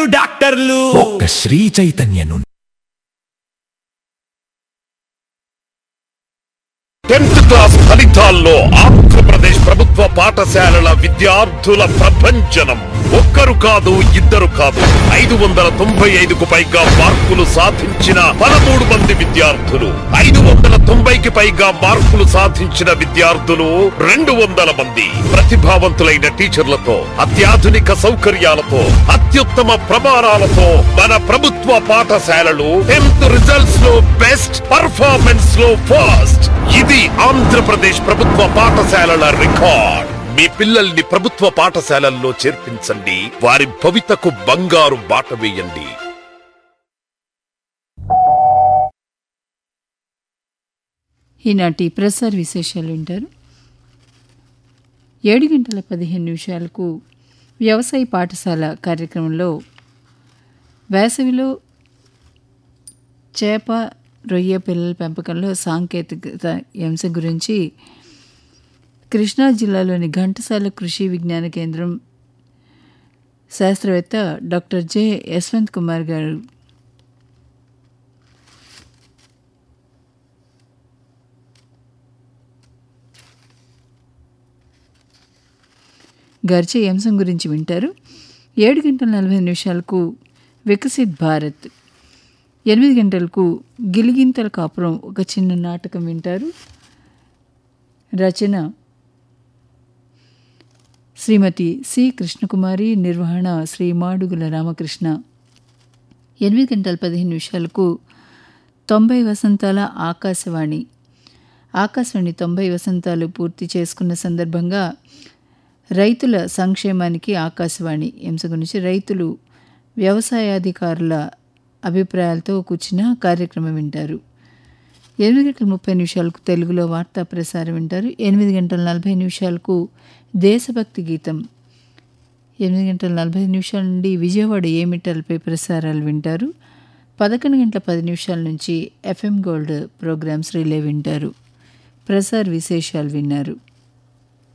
ఇంజనీర్లు డాక్టర్లు ఒక్క శ్రీ చైతన్యను టెన్త్ క్లాస్ ఫలితాల్లో ఆంధ్రప్రదేశ్ ప్రభుత్వ పాఠశాలల విద్యార్థుల ప్రభంజనం ఒక్కరు కాదు ఇద్దరు కాదు ఐదు వందల తొంభై ఐదుకు పైగా మార్కులు సాధించిన పదమూడు మంది విద్యార్థులు ఐదు వందల తొంభైకి పైగా మార్కులు సాధించిన విద్యార్థులు రెండు వందల మంది ప్రతిభావంతులైన టీచర్లతో అత్యాధునిక సౌకర్యాలతో అత్యుత్తమ ప్రమాణాలతో మన ప్రభుత్వ పాఠశాలలు టెన్త్ రిజల్ట్స్ లో బెస్ట్ పర్ఫార్మెన్స్ లో ఫస్ట్ ఇది ఆంధ్రప్రదేశ్ ప్రభుత్వ పాఠశాలల రికార్డ్ మీ పిల్లల్ని ప్రభుత్వ పాఠశాలల్లో చేర్పించండి వారి భవితకు బంగారు బాట వేయండి ఈనాటి ప్రసార విశేషాలు వింటారు ఏడు గంటల పదిహేను నిమిషాలకు వ్యవసాయ పాఠశాల కార్యక్రమంలో వేసవిలో చేప రొయ్య పిల్లల పెంపకంలో సాంకేతికత ఈ అంశం గురించి కృష్ణా జిల్లాలోని ఘంటసాల కృషి విజ్ఞాన కేంద్రం శాస్త్రవేత్త డాక్టర్ జె యశ్వంత్ కుమార్ గారు గర్చే ఈ అంశం గురించి వింటారు ఏడు గంటల నలభై నిమిషాలకు వికసిత్ భారత్ ఎనిమిది గంటలకు గిలిగింతల కాపురం ఒక చిన్న నాటకం వింటారు రచన శ్రీమతి సి కృష్ణకుమారి నిర్వహణ శ్రీ మాడుగుల రామకృష్ణ ఎనిమిది గంటల పదిహేను నిమిషాలకు తొంభై వసంతాల ఆకాశవాణి ఆకాశవాణి తొంభై వసంతాలు పూర్తి చేసుకున్న సందర్భంగా రైతుల సంక్షేమానికి ఆకాశవాణి అంశం గురించి రైతులు వ్యవసాయాధికారుల అభిప్రాయాలతో కూర్చున్న కార్యక్రమం వింటారు ఎనిమిది గంటల ముప్పై నిమిషాలకు తెలుగులో వార్తా ప్రసారం వింటారు ఎనిమిది గంటల నలభై నిమిషాలకు దేశభక్తి గీతం ఎనిమిది గంటల నలభై నిమిషాల నుండి విజయవాడ ఏమిటల్పై ప్రసారాలు వింటారు పదకొండు గంటల పది నిమిషాల నుంచి ఎఫ్ఎం గోల్డ్ ప్రోగ్రామ్స్ రిలే వింటారు ప్రసార్ విశేషాలు విన్నారు